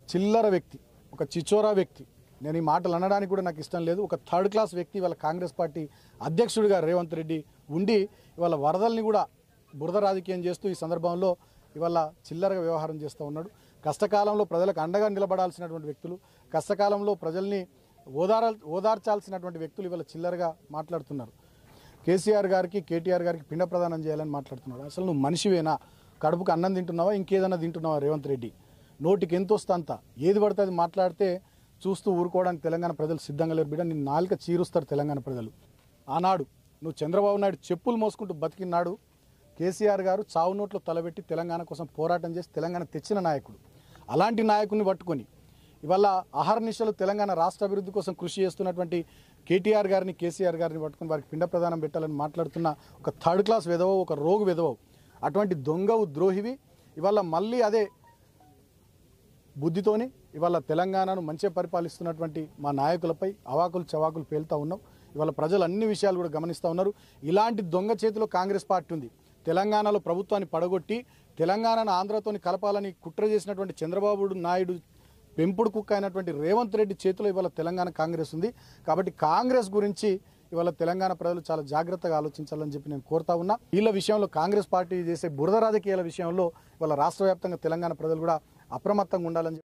చిల్లర వ్యక్తి ఒక చిచోరా వ్యక్తి నేను ఈ మాటలు అనడానికి కూడా నాకు ఇష్టం లేదు ఒక థర్డ్ క్లాస్ వ్యక్తి ఇవాళ కాంగ్రెస్ పార్టీ అధ్యక్షుడిగా రేవంత్ రెడ్డి ఉండి ఇవాళ వరదల్ని కూడా బురద రాజకీయం చేస్తూ ఈ సందర్భంలో ఇవాళ చిల్లరగా వ్యవహారం చేస్తూ ఉన్నాడు కష్టకాలంలో ప్రజలకు అండగా నిలబడాల్సినటువంటి వ్యక్తులు కష్టకాలంలో ప్రజల్ని ఓదార ఓదార్చాల్సినటువంటి వ్యక్తులు ఇవాళ చిల్లరగా మాట్లాడుతున్నారు కేసీఆర్ గారికి కేటీఆర్ గారికి పిండ ప్రదానం చేయాలని మాట్లాడుతున్నాడు అసలు నువ్వు మనిషివేనా కడుపుకు అన్నం తింటున్నావా ఇంకేదన్నా తింటున్నావా రేవంత్ రెడ్డి నోటికి ఎంత వస్తే అంత ఏది పడితే అది మాట్లాడితే చూస్తూ ఊరుకోవడానికి తెలంగాణ ప్రజలు సిద్ధంగా లేరు బిడ్డ నిన్ను నాలుక చీరుస్తారు తెలంగాణ ప్రజలు ఆనాడు నువ్వు చంద్రబాబు నాయుడు చెప్పులు మోసుకుంటూ బతికినాడు కేసీఆర్ గారు చావు నోట్లో తలబెట్టి తెలంగాణ కోసం పోరాటం చేసి తెలంగాణ తెచ్చిన నాయకుడు అలాంటి నాయకుడిని పట్టుకొని ఇవాళ అహర్నిశలు తెలంగాణ రాష్ట్ర అభివృద్ధి కోసం కృషి చేస్తున్నటువంటి కేటీఆర్ గారిని కేసీఆర్ గారిని పట్టుకొని వారికి పిండ ప్రదానం పెట్టాలని మాట్లాడుతున్న ఒక థర్డ్ క్లాస్ విధవ ఒక రోగు విధవ అటువంటి దొంగవు ద్రోహివి ఇవాళ మళ్ళీ అదే బుద్ధితోని ఇవాళ తెలంగాణను మంచిగా పరిపాలిస్తున్నటువంటి మా నాయకులపై అవాకులు చవాకులు పేలుతా ఉన్నాం ఇవాళ ప్రజలు అన్ని విషయాలు కూడా గమనిస్తూ ఉన్నారు ఇలాంటి దొంగ చేతిలో కాంగ్రెస్ పార్టీ ఉంది తెలంగాణలో ప్రభుత్వాన్ని పడగొట్టి తెలంగాణను ఆంధ్రతోని కలపాలని కుట్ర చేసినటువంటి చంద్రబాబు నాయుడు పెంపుడు కుక్క అయినటువంటి రేవంత్ రెడ్డి చేతిలో ఇవాళ తెలంగాణ కాంగ్రెస్ ఉంది కాబట్టి కాంగ్రెస్ గురించి ఇవాళ తెలంగాణ ప్రజలు చాలా జాగ్రత్తగా ఆలోచించాలని చెప్పి నేను కోరుతా ఉన్నా వీళ్ళ విషయంలో కాంగ్రెస్ పార్టీ చేసే బురద రాజకీయాల విషయంలో ఇవాళ రాష్ట్ర వ్యాప్తంగా తెలంగాణ ప్రజలు కూడా అప్రమత్తంగా ఉండాలని చెప్పి